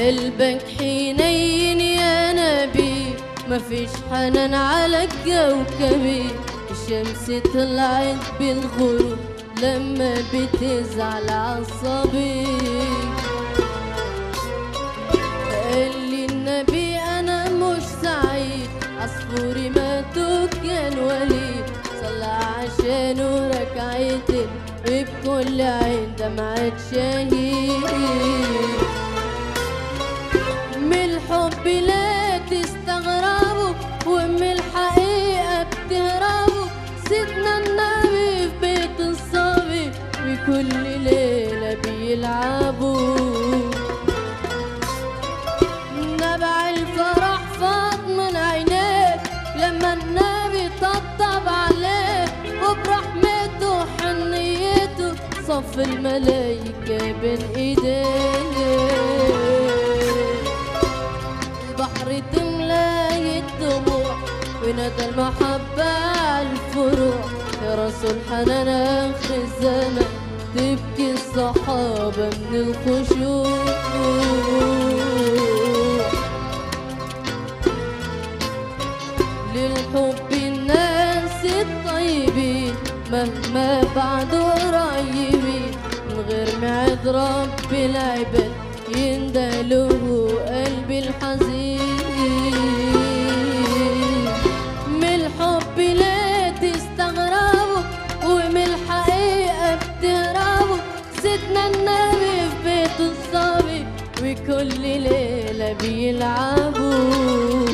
قلبك حنين يا نبي مفيش حنان على كوكبي الشمس طلعت بالغروب لما بتزعل عصبي قال لي النبي انا مش سعيد عصفوري ماتوا كان وليد صلى عشانه ركعتين وبكل عين دمعة شهيد من الحب لا تستغربوا ومن الحقيقة بتهربوا سيدنا النبي في بيت الصبي وكل ليلة بيلعبوا نبع الفرح فاض من عينيه لما النبي طبطب عليه وبرحمته وحنيته صف الملايكة بين ايديه البحر تملاه الدموع وندى المحبة على الفروع يا رسول حنان آخر الزمن تبكي الصحابة من الخشوع للحب الناس الطيبين مهما بعدوا قريبين من غير معد رب العباد يندلوه قلبي الحزين من الحب لا تستغربوا ومن الحقيقة بتهربوا سيدنا النبي في بيت الصبي وكل ليلة بيلعبوا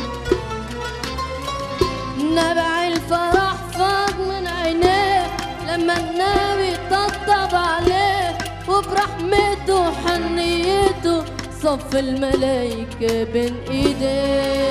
نبع الفرح فاض من عينيه لما النبي طبطب عليه وبرحمته وحنيته صف الملايكة بين ايديه